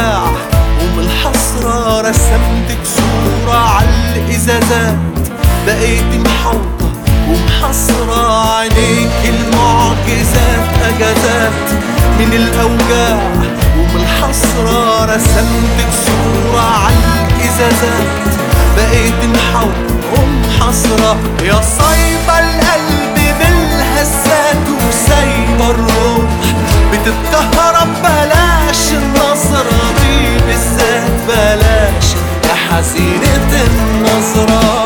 الأوجاع ومن الحسرة رسمتك صورة عالإزازات بقيت محوطة ومحصرة عينيك المعجزات أجازات من الأوجاع ومن الحسرة رسمتك صورة عالإزازات بقيت محوطة ومحصرة يا صايبة القلب بالهزات وسايبة الروح بتتكهرب بلاش النظرة دي بالذات بلاش يا حزينة النظرة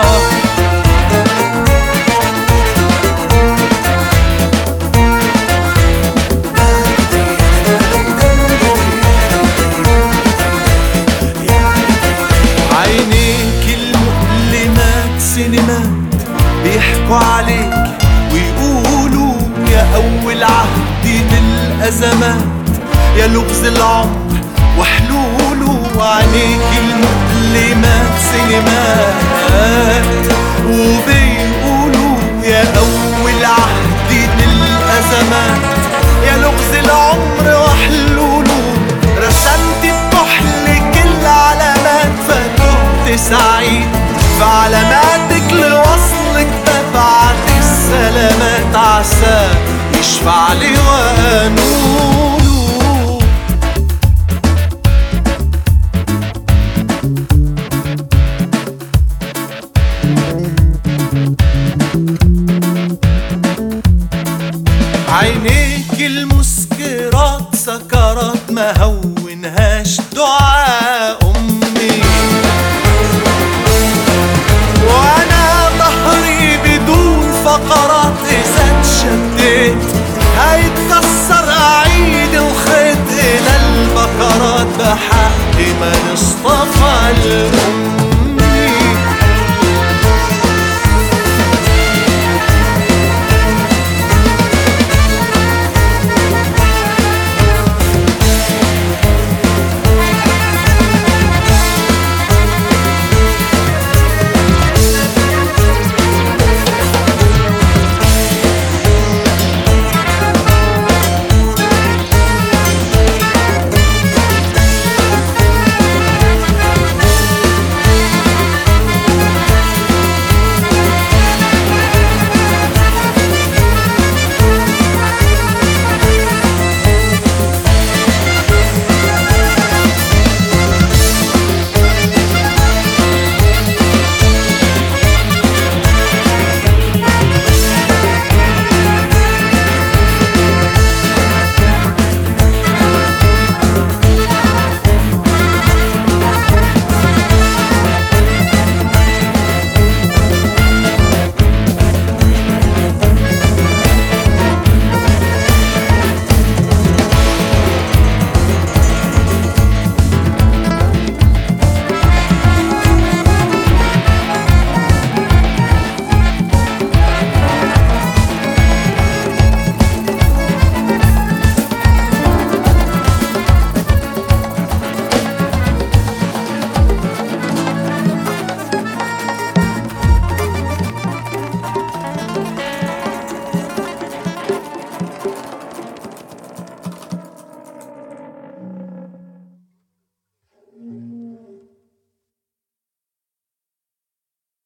عينيك المؤلمات سينمات بيحكوا عليك ويقولوا يا أول عهدي بالأزمات يا لغز العمر وحلوله عينيك المؤلمات سينمات وبيقولوا يا أول عهدي بالأزمات يا لغز العمر وحلوله رسمت بكحل كل علامات فتهت سعيد في علاماتك لوصلك ببعت السلامات عسى يشفع لي وانوله عينيك المسكرات سكرات ما هونهاش دعاء